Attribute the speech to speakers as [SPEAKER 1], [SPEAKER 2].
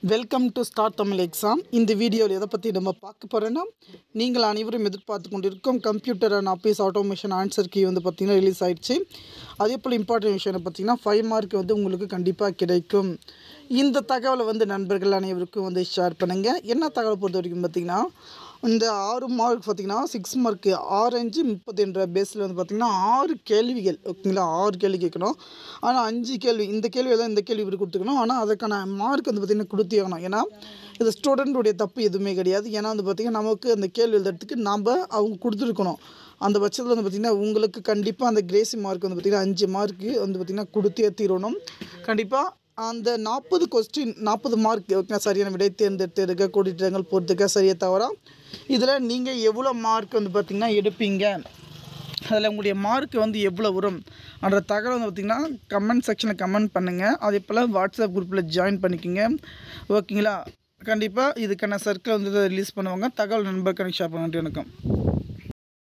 [SPEAKER 1] welcome to star Tamil exam இந்த வீடியோவில் எதை பற்றி நம்ம பார்க்க போகிறோன்னா நீங்கள் அனைவரும் எதிர்பார்த்து கொண்டிருக்கும் computer and office automation answer key வந்து பார்த்திங்கன்னா ரிலீஸ் ஆயிடுச்சு அதே போல் இம்பார்ட்டன்ட் விஷயம் பார்த்திங்கன்னா ஃபைவ் மார்க் வந்து உங்களுக்கு கண்டிப்பாக கிடைக்கும் இந்த தகவலை வந்து நண்பர்கள் அனைவருக்கும் வந்து ஷேர் பண்ணுங்கள் என்ன தகவல் பொறுத்த வரைக்கும் பார்த்திங்கன்னா இந்த ஆறு மார்க் பார்த்திங்கன்னா சிக்ஸ் மார்க்கு ஆரஞ்சு முப்பது என்ற பேஸில் வந்து பார்த்திங்கன்னா ஆறு கேள்விகள் ஓகேங்களா ஆறு கேள்வி கேட்கணும் ஆனால் அஞ்சு கேள்வி இந்த கேள்வி தான் இந்த கேள்வி இப்படி கொடுத்துக்கணும் ஆனால் அதுக்கான மார்க் வந்து பார்த்திங்கன்னா கொடுத்தே ஆகணும் ஏன்னா இது ஸ்டூடெண்ட்டுடைய தப்பு எதுவுமே கிடையாது ஏன்னா வந்து பார்த்திங்கன்னா நமக்கு அந்த கேள்வி எழுதுறதுக்கு நாம் அவங்க கொடுத்துருக்கணும் அந்த பட்சத்தில் வந்து பார்த்திங்கன்னா உங்களுக்கு கண்டிப்பாக அந்த கிரேசி மார்க் வந்து பார்த்திங்கன்னா அஞ்சு மார்க்கு வந்து பார்த்திங்கன்னா கொடுத்தே தீரணும் கண்டிப்பாக அந்த நாற்பது கொஸ்டின் நாற்பது மார்க் ஓகே சரியான விடை தேர்ந்தெடுத்துருக்க கூட்டிட்டங்கள் பொறுத்துக்க சரியா தவறா இதில் நீங்கள் எவ்வளோ மார்க் வந்து பார்த்திங்கன்னா எடுப்பீங்க அதில் உங்களுடைய மார்க் வந்து எவ்வளோ வரும் என்ற தகவல் வந்து பார்த்திங்கன்னா கமெண்ட் செக்ஷனில் கமெண்ட் பண்ணுங்கள் அதே போல் வாட்ஸ்அப் குரூப்பில் ஜாயின் பண்ணிக்கோங்க ஓகேங்களா கண்டிப்பாக இதுக்கான சர்க்கிள் வந்து ரிலீஸ் பண்ணுவாங்க தகவல் நண்பர்களுக்கு ஷேர் பண்ண நன்றி வணக்கம்